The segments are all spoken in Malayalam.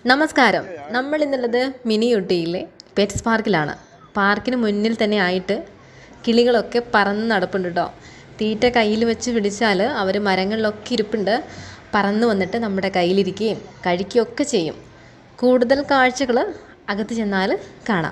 നമസ്കാരം നമ്മൾ ഇന്നുള്ളത് മിനി ഊട്ടിയിലെ പെറ്റ്സ് പാർക്കിലാണ് പാർക്കിന് മുന്നിൽ തന്നെ ആയിട്ട് കിളികളൊക്കെ പറന്ന് നടപ്പുണ്ട് കേട്ടോ തീറ്റ കയ്യിൽ വെച്ച് പിടിച്ചാൽ അവർ മരങ്ങളിലൊക്കെ ഇരിപ്പുണ്ട് പറന്ന് വന്നിട്ട് നമ്മുടെ കയ്യിലിരിക്കുകയും കഴിക്കുകയൊക്കെ ചെയ്യും കൂടുതൽ കാഴ്ചകൾ അകത്ത് ചെന്നാൽ കാണാം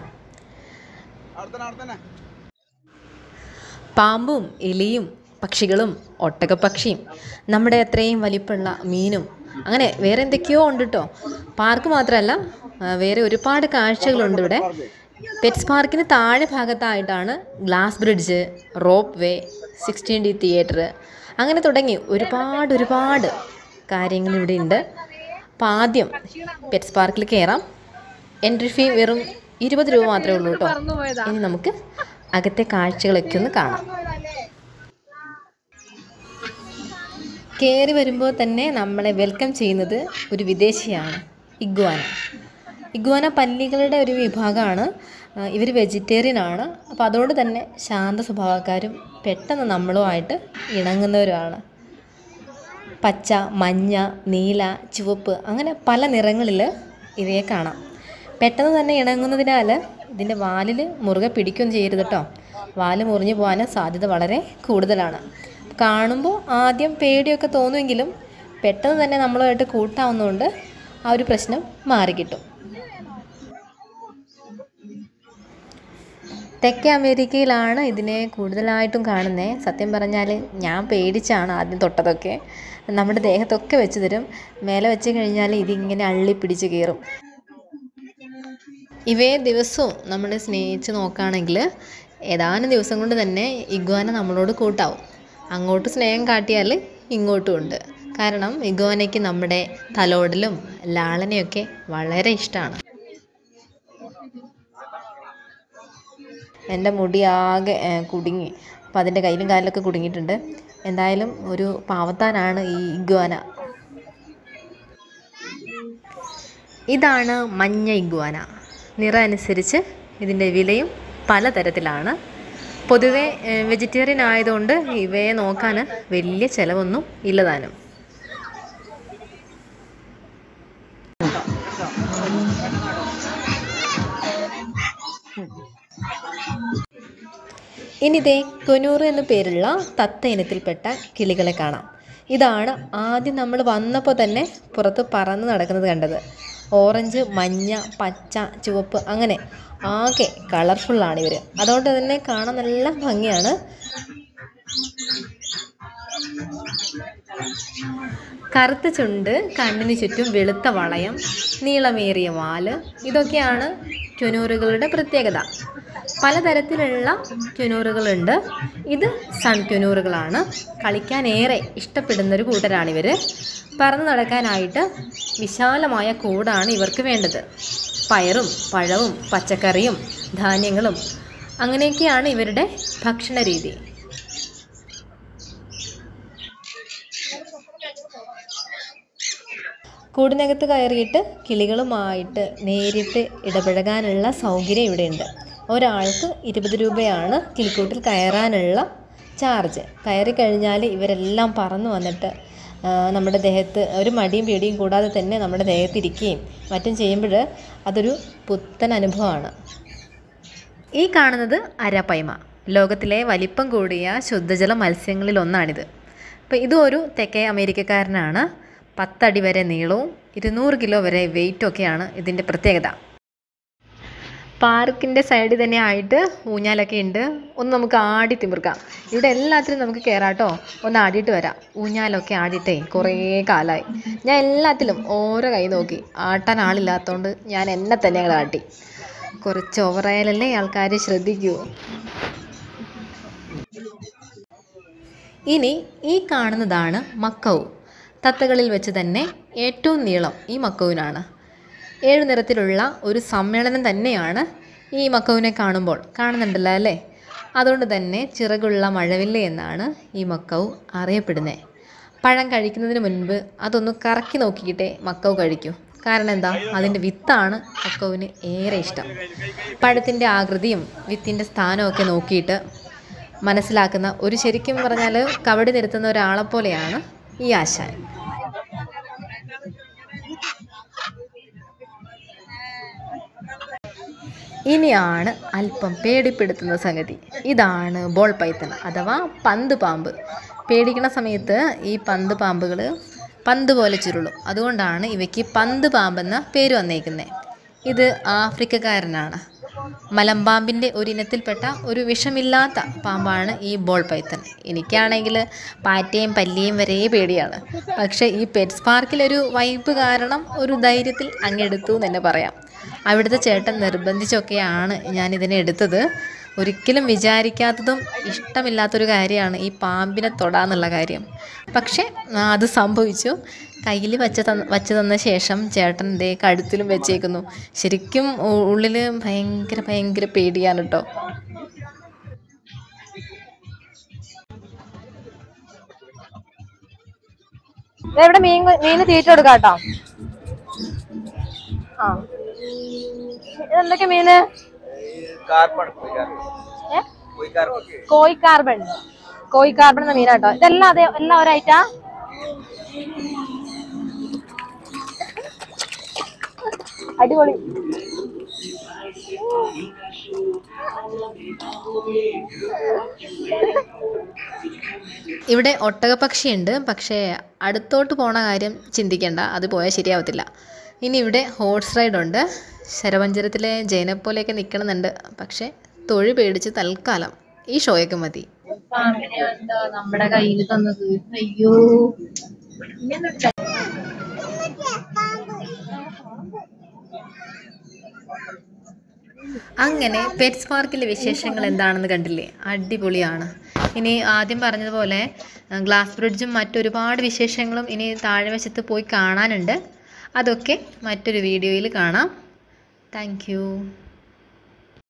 പാമ്പും എലിയും പക്ഷികളും ഒട്ടകപ്പക്ഷിയും നമ്മുടെ അത്രയും വലിപ്പമുള്ള മീനും അങ്ങനെ വേറെ എന്തൊക്കെയോ ഉണ്ട് കേട്ടോ പാർക്ക് മാത്രമല്ല ആ, വേറെ ഒരുപാട് കാഴ്ചകളുണ്ട് ഇവിടെ പെറ്റ്സ് പാർക്കിന് താഴെ ഭാഗത്തായിട്ടാണ് glass bridge ropeway sixteen D theatre അങ്ങനെ തുടങ്ങി ഒരുപാട് ഒരുപാട് കാര്യങ്ങൾ ഇവിടെ ഉണ്ട് അപ്പോൾ ആദ്യം പെറ്റ്സ് പാർക്കിൽ കയറാം എൻട്രി ഫീ വെറും ഇരുപത് രൂപ മാത്രമേ ഉള്ളൂ കേട്ടോ ഇനി നമുക്ക് അകത്തെ കാഴ്ചകളൊക്കെ ഒന്ന് കാണാം കയറി വരുമ്പോൾ തന്നെ നമ്മളെ വെൽക്കം ചെയ്യുന്നത് ഒരു വിദേശിയാണ് ഇഗ്വാന ഇഗ്വാന പല്ലികളുടെ ഒരു വിഭാഗമാണ് ഇവർ വെജിറ്റേറിയൻ ആണ് അപ്പോൾ അതുകൊണ്ട് തന്നെ ശാന്ത സ്വഭാവക്കാരും പെട്ടെന്ന് നമ്മളുമായിട്ട് ഇണങ്ങുന്നവരുമാണ് പച്ച മഞ്ഞ നീല ചുവപ്പ് അങ്ങനെ പല നിറങ്ങളിൽ ഇവയെ കാണാം പെട്ടെന്ന് തന്നെ ഇണങ്ങുന്നതിനാൽ ഇതിൻ്റെ വാലിൽ മുറുകെ പിടിക്കുകയും ചെയ്യരുത് കേട്ടോ വാല് മുറിഞ്ഞു പോകാൻ സാധ്യത വളരെ കൂടുതലാണ് കാണുമ്പോൾ ആദ്യം പേടിയൊക്കെ തോന്നുമെങ്കിലും പെട്ടെന്ന് തന്നെ നമ്മളുമായിട്ട് കൂട്ടാവുന്നതുകൊണ്ട് ആ ഒരു പ്രശ്നം മാറിക്കിട്ടും തെക്കേ അമേരിക്കയിലാണ് ഇതിനെ കൂടുതലായിട്ടും കാണുന്നത് സത്യം പറഞ്ഞാൽ ഞാൻ പേടിച്ചാണ് ആദ്യം തൊട്ടതൊക്കെ നമ്മുടെ ദേഹത്തൊക്കെ വെച്ച് തരും മേലെ വെച്ച് കഴിഞ്ഞാൽ ഇതിങ്ങനെ അള്ളി പിടിച്ച് കയറും ഇവയെ ദിവസവും നമ്മൾ സ്നേഹിച്ച് നോക്കുകയാണെങ്കിൽ ഏതാനും ദിവസം കൊണ്ട് തന്നെ ഇഗ്വാന നമ്മളോട് കൂട്ടാവും അങ്ങോട്ട് സ്നേഹം കാട്ടിയാൽ ഇങ്ങോട്ടും ഉണ്ട് കാരണം ഇഗ്വാനയ്ക്ക് നമ്മുടെ തലോടലും ലാളനയൊക്കെ വളരെ ഇഷ്ടമാണ് എൻ്റെ മുടി ആകെ ഏ, കുടുങ്ങി അപ്പോൾ അതിൻ്റെ കയ്യിലും കാലിലൊക്കെ കുടുങ്ങിയിട്ടുണ്ട് എന്തായാലും ഒരു പാവത്താനാണ് ഈ ഇഗ്വാന ഇതാണ് മഞ്ഞ ഇഗ്വാന നിറം അനുസരിച്ച് ഇതിൻ്റെ വിലയും പലതരത്തിലാണ് പൊതുവെ വെജിറ്റേറിയൻ ആയതുകൊണ്ട് ഇവയെ നോക്കാൻ വലിയ ചിലവൊന്നും ഇല്ലതാനും ഇനിതേ കൊനൂറ് എന്നു പേരുള്ള തത്ത ഇനത്തിൽപ്പെട്ട കിളികളെ കാണാം ഇതാണ് ആദ്യം നമ്മൾ വന്നപ്പോൾ തന്നെ പുറത്ത് പറന്ന് നടക്കുന്നത് കണ്ടത് ഓറഞ്ച് മഞ്ഞ പച്ച ചുവപ്പ് അങ്ങനെ ആകെ കളർഫുള്ളാണ് ഇവർ അതുകൊണ്ട് തന്നെ കാണാൻ നല്ല ഭംഗിയാണ് കറുത്ത ചുണ്ട് കണ്ണിന് ചുറ്റും വെളുത്ത വളയം നീളമേറിയ വാല് ഇതൊക്കെയാണ് ക്യുനൂറുകളുടെ പ്രത്യേകത പലതരത്തിലുള്ള ക്യുനൂറുകളുണ്ട് ഇത് സൺ ക്യുനൂറുകളാണ് കളിക്കാൻ ഏറെ ഇഷ്ടപ്പെടുന്ന ഒരു കൂട്ടരാണിവർ പറന്നു നടക്കാനായിട്ട് വിശാലമായ കൂടാണ് ഇവർക്ക് വേണ്ടത് പയറും പഴവും പച്ചക്കറിയും ധാന്യങ്ങളും അങ്ങനെയൊക്കെയാണ് ഇവരുടെ ഭക്ഷണ രീതി കൂടിനകത്ത് കയറിയിട്ട് കിളികളുമായിട്ട് നേരിട്ട് ഇടപഴകാനുള്ള സൗകര്യം ഇവിടെയുണ്ട് ഒരാൾക്ക് ഇരുപത് രൂപയാണ് കിളിക്കൂട്ടിൽ കയറാനുള്ള ചാർജ് കയറി കഴിഞ്ഞാൽ ഇവരെല്ലാം പറന്നു വന്നിട്ട് ആ, നമ്മുടെ ദേഹത്ത് ഒരു മടിയും പേടിയും കൂടാതെ തന്നെ നമ്മുടെ ദേഹത്തിരിക്കുകയും മറ്റും ചെയ്യുമ്പോൾ അതൊരു പുത്തൻ അനുഭവമാണ് ഈ കാണുന്നത് അരപ്പൈമ ലോകത്തിലെ വലിപ്പം കൂടിയ ശുദ്ധജല മത്സ്യങ്ങളിൽ ഒന്നാണിത് അപ്പോൾ ഇതും ഒരു തെക്കേ അമേരിക്കക്കാരനാണ് പത്തടി വരെ നീളവും ഇരുന്നൂറ് കിലോ വരെ വെയിറ്റും ഒക്കെയാണ് ഇതിൻ്റെ പ്രത്യേകത പാർക്കിൻ്റെ സൈഡിൽ തന്നെ ആയിട്ട് ഊഞ്ഞാലൊക്കെ ഉണ്ട് ഒന്ന് നമുക്ക് ആടി തിമിർക്കാം ഇവിടെ എല്ലാത്തിലും നമുക്ക് കയറാട്ടോ ഒന്ന് ആടിയിട്ട് വരാം ഊഞ്ഞാലൊക്കെ ആടിയിട്ടേ കുറേ കാലമായി ഞാൻ എല്ലാത്തിലും ഓരോ കൈ നോക്കി ആട്ടാൻ ആളില്ലാത്തതുകൊണ്ട് ഞാൻ എന്നെ തന്നെ അങ്ങട് ആട്ടി കുറച്ച് ഓവറായാലല്ലേ ആൾക്കാർ ശ്രദ്ധിക്കൂ ഇനി ഈ കാണുന്നതാണ് മക്കൗ തത്തകളിൽ വെച്ച് തന്നെ ഏറ്റവും നീളം ഈ മക്കൗവിനാണ് ഏഴ് നിറത്തിലുള്ള ഒരു സമ്മേളനം തന്നെയാണ് ഈ മക്കൗവിനെ കാണുമ്പോൾ കാണുന്നുണ്ടല്ലോ അല്ലേ അതുകൊണ്ട് തന്നെ ചിറകുള്ള മഴവില്ല എന്നാണ് ഈ മക്കൗ അറിയപ്പെടുന്നത് പഴം കഴിക്കുന്നതിന് മുൻപ് അതൊന്ന് കറക്കി നോക്കിയിട്ടേ മക്കൗ കഴിക്കൂ കാരണം എന്താ അതിൻ്റെ വിത്താണ് മക്കൗവിന് ഏറെ ഇഷ്ടം പഴത്തിൻ്റെ ആകൃതിയും വിത്തിൻ്റെ സ്ഥാനമൊക്കെ നോക്കിയിട്ട് മനസ്സിലാക്കുന്ന ഒരു ശരിക്കും പറഞ്ഞാൽ കവടി നിരത്തുന്ന ഒരാളെപ്പോലെയാണ് ഈ ആശാൻ ഇനിയാണ് അല്പം പേടിപ്പെടുത്തുന്ന സംഗതി ഇതാണ് ബോൾ പൈത്തൺ അഥവാ പന്ത് പാമ്പ് പേടിക്കുന്ന സമയത്ത് ഈ പന്ത് പാമ്പുകൾ പന്ത് പോലെ ചുരുളും അതുകൊണ്ടാണ് ഇവയ്ക്ക് പന്ത് പാമ്പെന്ന പേര് വന്നേക്കുന്നത് ഇത് ആഫ്രിക്കക്കാരനാണ് മലമ്പാമ്പിൻ്റെ ഒരു ഇനത്തിൽപ്പെട്ട ഒരു വിഷമില്ലാത്ത പാമ്പാണ് ഈ ബോൾ പൈത്തൺ എനിക്കാണെങ്കിൽ പാറ്റയും പല്ലിയും വരെ പേടിയാണ് പക്ഷേ ഈ പെറ്റ്സ് പാർക്കിലൊരു വൈബ് കാരണം ഒരു ധൈര്യത്തിൽ അങ്ങെടുത്തു എന്ന് തന്നെ പറയാം അവിടുത്തെ ചേട്ടൻ നിർബന്ധിച്ചൊക്കെയാണ് ഞാൻ ഇതിനെ എടുത്തത് ഒരിക്കലും വിചാരിക്കാത്തതും ഇഷ്ടമില്ലാത്തൊരു കാര്യമാണ് ഈ പാമ്പിനെ തൊടാന്നുള്ള കാര്യം പക്ഷേ ആ, അത് സംഭവിച്ചു കയ്യിൽ വച്ച് തന്ന വച്ച് തന്ന ശേഷം ചേട്ടൻ ദേ കഴുത്തിലും വെച്ചേക്കുന്നു ശരിക്കും ഉള്ളിൽ ഭയങ്കര ഭയങ്കര പേടിയാണ് കേട്ടോ ദേ ഇവിടെ മീൻ മീന് തീറ്റ കൊടുക്കാം കേട്ടോ ആ ഇതെന്തൊക്കെ മീന് കാർബൺ പോയി കാർബൺ ഏ? പോയി കാർബൺ കോയി കാർബൺ കോയി കാർബൺ എന്ന മീനാട്ടോ ഇതെല്ലാം അതെ എല്ലാം ഒരൈറ്റാ അടിപൊളി ഇവിടെ ഒട്ടകപ്പക്ഷിയുണ്ട് പക്ഷേ അടുത്തോട്ട് പോണ കാര്യം ചിന്തിക്കേണ്ട അത് പോയാൽ ശരിയാവത്തില്ല ഇനി ഇവിടെ ഹോഴ്സ് റൈഡ് ഉണ്ട് ശരവഞ്ചരത്തിലെ ജയനെ പോലെയൊക്കെ നിൽക്കണമെന്നുണ്ട് പക്ഷേ തൊഴി പേടിച്ച് തൽക്കാലം ഈ ഷോയൊക്കെ മതി നമ്മുടെ കയ്യിൽ തന്നത് അയ്യോ അങ്ങനെ പെറ്റ്സ് പാർക്കിലെ വിശേഷങ്ങൾ എന്താണെന്ന് കണ്ടില്ലേ അടിപൊളിയാണ് ഇനി ആദ്യം പറഞ്ഞതുപോലെ അഹ് ഗ്ലാസ് ബ്രിഡ്ജും മറ്റൊരുപാട് വിശേഷങ്ങളും ഇനി താഴെ വശത്ത് പോയി കാണാനുണ്ട് അതൊക്കെ മറ്റൊരു വീഡിയോയിൽ കാണാം താങ്ക്